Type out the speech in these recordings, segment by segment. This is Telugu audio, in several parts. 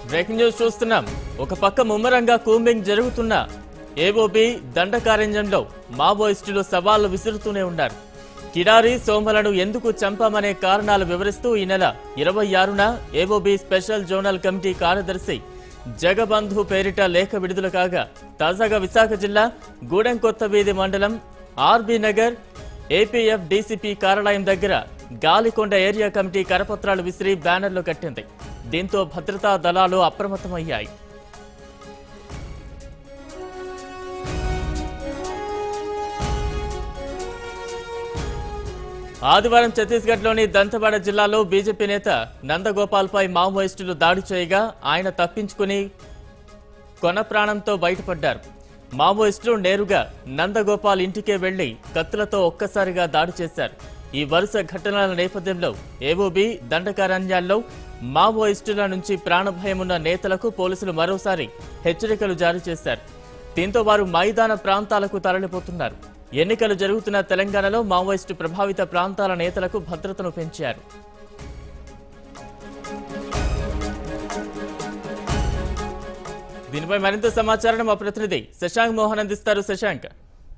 బ్రేకింగ్ న్యూస్ చూస్తున్నాం ఒక పక్క ముమ్మరంగా కూంబింగ్ జరుగుతున్న ఏఓబి దండకారణ్యంలో మావోయిస్టులు సవాళ్లు విసురుతూనే ఉన్నారు కిడారి సోమలను ఎందుకు చంపామనే కారణాలు వివరిస్తూ ఈ నెల ఇరవై ఆరున ఏఓబి స్పెషల్ జోనల్ కమిటీ కార్యదర్శి జగబంధు పేరిట లేఖ విడుదల కాగా తాజాగా విశాఖ జిల్లా గూడెం కొత్త వీధి మండలం ఆర్బీ నగర్ ఏపీఎఫ్ డీసీపీ కార్యాలయం దగ్గర గాలికొండ ఏరియా కమిటీ కరపత్రాలు విసిరి బ్యానర్లు కట్టింది దీంతో భద్రతా దళాలు అప్రమత్తమయ్యాయి ఆదివారం ఛత్తీస్గఢ్లోని దంతవాడ జిల్లాలో బీజేపీ నేత నందగోపాల్పై మావోయిస్టులు దాడి చేయగా ఆయన తప్పించుకుని కొన ప్రాణంతో బయటపడ్డారు మావోయిస్టులు నేరుగా నందగోపాల్ ఇంటికే వెళ్లి కత్తులతో ఒక్కసారిగా దాడి చేశారు ఈ వరుస ఘటనల నేపథ్యంలో ఏవోబి దండకారణ్యాల్లో మావోయిస్టుల నుంచి ప్రాణభయం ఉన్న నేతలకు పోలీసులు మరోసారి హెచ్చరికలు జారీ చేశారు దీంతో వారు మైదాన ప్రాంతాలకు తరలిపోతున్నారు ఎన్నికలు జరుగుతున్న తెలంగాణలో మావోయిస్టు ప్రభావిత ప్రాంతాల నేతలకు భద్రతను పెంచారు దీనిపై మరింత సమాచారం మా ప్రతినిధి శశాంక్ మోహన్ అందిస్తారు శశాంక్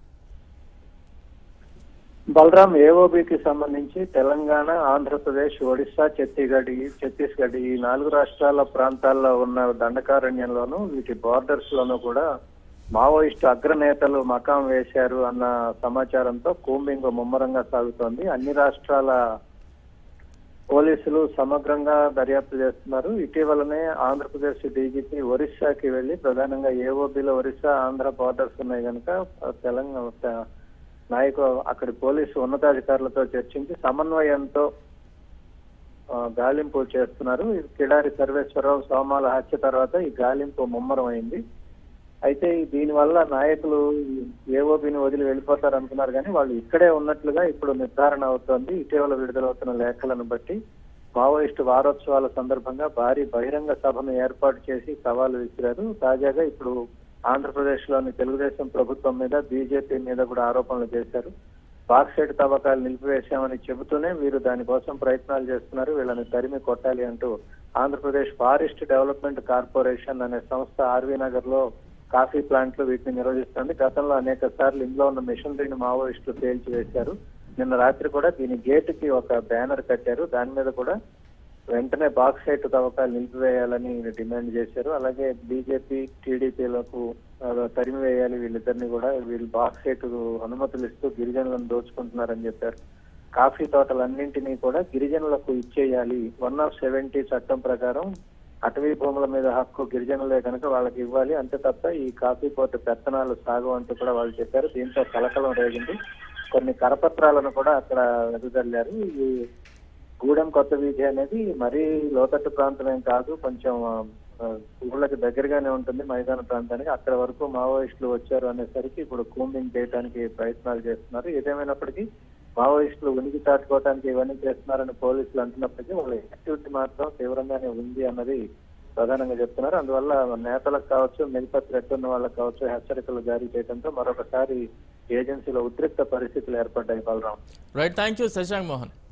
బలరాం ఏఓబికి సంబంధించి తెలంగాణ ఆంధ్రప్రదేశ్ ఒడిశా ఛత్తీస్గఢ్ ఈ- ఛత్తీస్గఢ్ ఈ నాలుగు రాష్ట్రాల ప్రాంతాల్లో ఉన్న దండకారణ్యంలోనూ వీటి బార్డర్స్ లోనూ కూడా మావోయిస్టు అగ్రనేతలు మకాం వేశారు అన్న సమాచారంతో కూంబింగ్ ముమ్మరంగా సాగుతోంది అన్ని రాష్ట్రాల పోలీసులు సమగ్రంగా దర్యాప్తు చేస్తున్నారు ఇటీవలనే ఆంధ్రప్రదేశ్ డీజీపీ ఒరిస్సాకి వెళ్లి ప్రధానంగా ఏఓబిలో ఒరిస్సా ఆంధ్ర బార్డర్స్ ఉన్నాయి కనుక తెలంగాణ నాయకు అక్కడి పోలీసు ఉన్నతాధికారులతో చర్చించి సమన్వయంతో ఆ, గాలింపు చేస్తున్నారు ఈ కిడారి సర్వేశ్వరరావు సోమాల హత్య తర్వాత ఈ గాలింపు ముమ్మరం అయింది అయితే ఈ దీనివల్ల నాయకులు ఏఓబిని వదిలి వెళ్ళిపోతారు అనుకున్నారు కానీ వాళ్ళు ఇక్కడే ఉన్నట్లుగా ఇప్పుడు నిర్ధారణ అవుతోంది ఇటీవల విడుదలవుతున్న లేఖలను బట్టి మావోయిస్టు వారోత్సవాల సందర్భంగా భారీ బహిరంగ సభను ఏర్పాటు చేసి సవాలు విసిరారు తాజాగా ఇప్పుడు ఆంధ్రప్రదేశ్ లోని తెలుగుదేశం ప్రభుత్వం మీద బీజేపీ మీద కూడా ఆరోపణలు చేశారు బాక్సైడ్ తవ్వకాలు నిలిపివేశామని చెబుతూనే వీరు దానికోసం ప్రయత్నాలు చేస్తున్నారు వీళ్ళని తరిమి కొట్టాలి అంటూ ఆంధ్రప్రదేశ్ ఫారెస్ట్ డెవలప్మెంట్ కార్పొరేషన్ అనే సంస్థ ఆర్వీ నగర్ లో కాఫీ ప్లాంట్లు వీటిని నిర్వహిస్తుంది గతంలో అనేక సార్లు ఇందులో ఉన్న మిషనరీని మావోయిస్టులు పేల్చివేశారు నిన్న రాత్రి కూడా దీని గేట్ కి ఒక బ్యానర్ కట్టారు దాని మీద కూడా వెంటనే బాక్సైట్ తవ్వకాలు నిలిపివేయాలని డిమాండ్ చేశారు అలాగే బీజేపీ టీడీపీలకు తరిమి వేయాలి వీళ్ళిద్దరిని కూడా వీళ్ళు బాక్సైట్ అనుమతులు ఇస్తూ గిరిజనులను దోచుకుంటున్నారని చెప్పారు కాఫీ తోటలన్నింటినీ కూడా గిరిజనులకు ఇచ్చేయాలి వన్ ఆఫ్ సెవెంటీ చట్టం ప్రకారం అటవీ భూముల మీద హక్కు గిరిజనులే కనుక వాళ్ళకి ఇవ్వాలి అంతే తప్ప ఈ కాఫీ పోర్టు పెత్తనాలు సాగు అంటూ కూడా వాళ్ళు చెప్పారు దీంతో కలకలం రేగింది కొన్ని కరపత్రాలను కూడా అక్కడ వెదజల్లారు ఈ గూడెం కొత్త వీధి అనేది మరీ లోతట్టు ప్రాంతం ఏం కాదు కొంచెం ఆ, ఊళ్ళకి దగ్గరగానే ఉంటుంది మైదాన ప్రాంతానికి అక్కడ వరకు మావోయిస్టులు వచ్చారు అనేసరికి ఇప్పుడు కూంబింగ్ చేయడానికి ప్రయత్నాలు చేస్తున్నారు ఏదేమైనప్పటికీ మావోయిస్టులు ఉనికి చాటుకోవడానికి ఇవన్నీ చేస్తున్నారని పోలీసులు అంటున్నప్పటికీ వాళ్ళ యాక్టివిటీ మాత్రం తీవ్రంగానే ఉంది అన్నది ప్రధానంగా చెప్తున్నారు అందువల్ల నేతలకు కావచ్చు మిగతా థ్రెట్ ఉన్న వాళ్ళకి కావచ్చు హెచ్చరికలు జారీ చేయడంతో మరొకసారి ఏజెన్సీలో ఉద్రిక్త పరిస్థితులు ఏర్పడ్డాయి Balaram right thank you Shashank Mohan